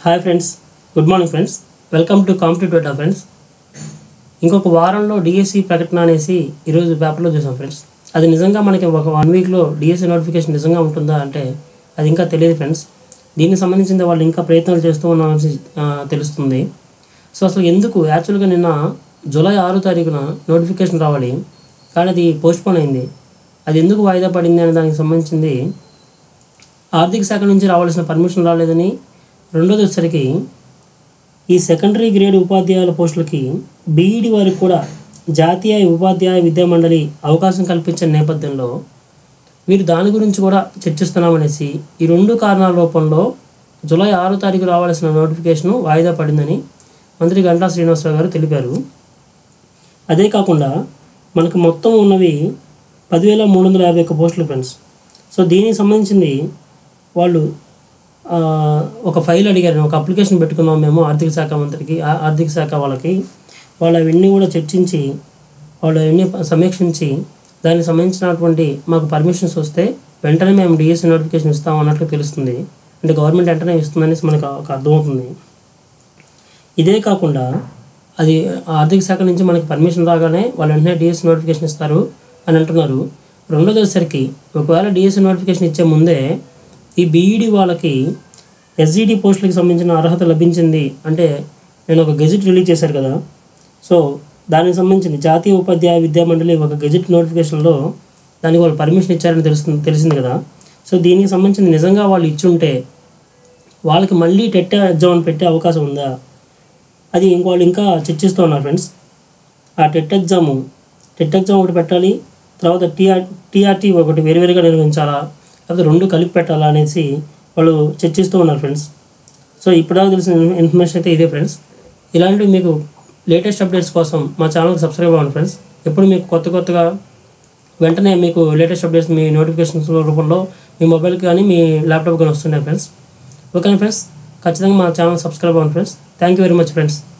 hi friends good morning friends welcome to competitive data friends ఇంకొక వారంలో DSC ప్రకటన అనేసి ఈరోజు పేపర్లో చూసాం ఫ్రెండ్స్ అది నిజంగా మనకి ఒక వన్ వీక్లో డిఎస్సి నోటిఫికేషన్ నిజంగా ఉంటుందా అంటే అది ఇంకా తెలియదు ఫ్రెండ్స్ దీనికి సంబంధించిన వాళ్ళు ఇంకా ప్రయత్నాలు చేస్తూ ఉన్నామని ఆ, తెలుస్తుంది సో అసలు ఎందుకు యాక్చువల్గా నిన్న జూలై ఆరో తారీఖున నోటిఫికేషన్ రావాలి కానీ అది పోస్ట్పోన్ అయింది అది ఎందుకు వాయిదా పడింది అనే దానికి సంబంధించింది ఆర్థిక శాఖ నుంచి రావాల్సిన పర్మిషన్ రాలేదని రెండోది వచ్చేసరికి ఈ సెకండరీ గ్రేడ్ ఉపాధ్యాయుల పోస్టులకి బీఈడి వారికి కూడా జాతీయ ఉపాధ్యాయ విద్యా మండలి అవకాశం కల్పించిన నేపథ్యంలో వీరు దాని గురించి కూడా చర్చిస్తున్నామనేసి ఈ రెండు కారణాల రూపంలో జూలై ఆరో తారీఖు రావాల్సిన నోటిఫికేషన్ వాయిదా పడిందని మంత్రి గంటా శ్రీనివాసరావు గారు తెలిపారు అదే కాకుండా మనకు మొత్తం ఉన్నవి పదివేల మూడు వందల యాభై ఒక్క పోస్టులు ఫ్రెండ్స్ సో దీనికి సంబంధించింది వాళ్ళు ఆ, ఒక ఫైల్ అడిగారు ఒక అప్లికేషన్ పెట్టుకున్నాం మేము ఆర్థిక శాఖ మంత్రికి ఆ- ఆర్థిక శాఖ వాళ్ళకి వాళ్ళు అవన్నీ కూడా చర్చించి వాళ్ళు అవన్నీ సమీక్షించి దానికి సంబంధించినటువంటి మాకు పర్మిషన్స్ వస్తే వెంటనే మేము డిఎస్సి నోటిఫికేషన్ ఇస్తాం అన్నట్లు తెలుస్తుంది అంటే గవర్నమెంట్ వెంటనే ఇస్తుందనేసి మనకు ఒక అర్థమవుతుంది ఇదే కాకుండా అది ఆర్థిక శాఖ నుంచి మనకి పర్మిషన్ రాగానే వాళ్ళు వెంటనే డిఎస్సి నోటిఫికేషన్ ఇస్తారు అని అంటున్నారు రెండోది వచ్చేసరికి ఒకవేళ డిఎస్సి నోటిఫికేషన్ ఇచ్చే ముందే ఈ బీఈడి వాళ్ళకి ఎస్జిటి పోస్టులకు సంబంధించిన అర్హత లభించింది అంటే నేను ఒక గెజిట్ రిలీజ్ చేశారు కదా సో దానికి సంబంధించిన జాతీయ ఉపాధ్యాయ విద్యా మండలి ఒక గెజిట్ నోటిఫికేషన్లో దానికి వాళ్ళు పర్మిషన్ ఇచ్చారని తెలుస్తుంది తెలిసింది కదా సో దీనికి సంబంధించిన నిజంగా వాళ్ళు ఇచ్చుంటే వాళ్ళకి మళ్ళీ టెట్ ఎగ్జామ్ అని పెట్టే అవకాశం ఉందా అది ఇంకో వాళ్ళు ఇంకా చర్చిస్తూ ఉన్నారు ఫ్రెండ్స్ ఆ టెట్ ఎగ్జాము టెట్ ఎగ్జామ్ ఒకటి పెట్టాలి తర్వాత టీఆర్ టీఆర్టీ ఒకటి వేరువేరుగా నిర్వహించాలా లేకపోతే రెండు కలిపి పెట్టాలా అనేసి వాళ్ళు చర్చిస్తూ ఉన్నారు ఫ్రెండ్స్ సో ఇప్పటిదాకా తెలిసిన ఇన్ఫర్మేషన్ అయితే ఇదే ఫ్రెండ్స్ ఇలాంటివి మీకు లేటెస్ట్ అప్డేట్స్ కోసం మా ఛానల్కి సబ్స్క్రైబ్ అవ్వండి ఫ్రెండ్స్ ఎప్పుడు మీకు కొత్త కొత్తగా వెంటనే మీకు లేటెస్ట్ అప్డేట్స్ మీ నోటిఫికేషన్స్ రూపంలో మీ మొబైల్ కానీ మీ ల్యాప్టాప్ కానీ వస్తున్నాయి ఫ్రెండ్స్ ఓకేనా ఫ్రెండ్స్ ఖచ్చితంగా మా ఛానల్ సబ్స్క్రైబ్ అవ్వండి friends thank you very much friends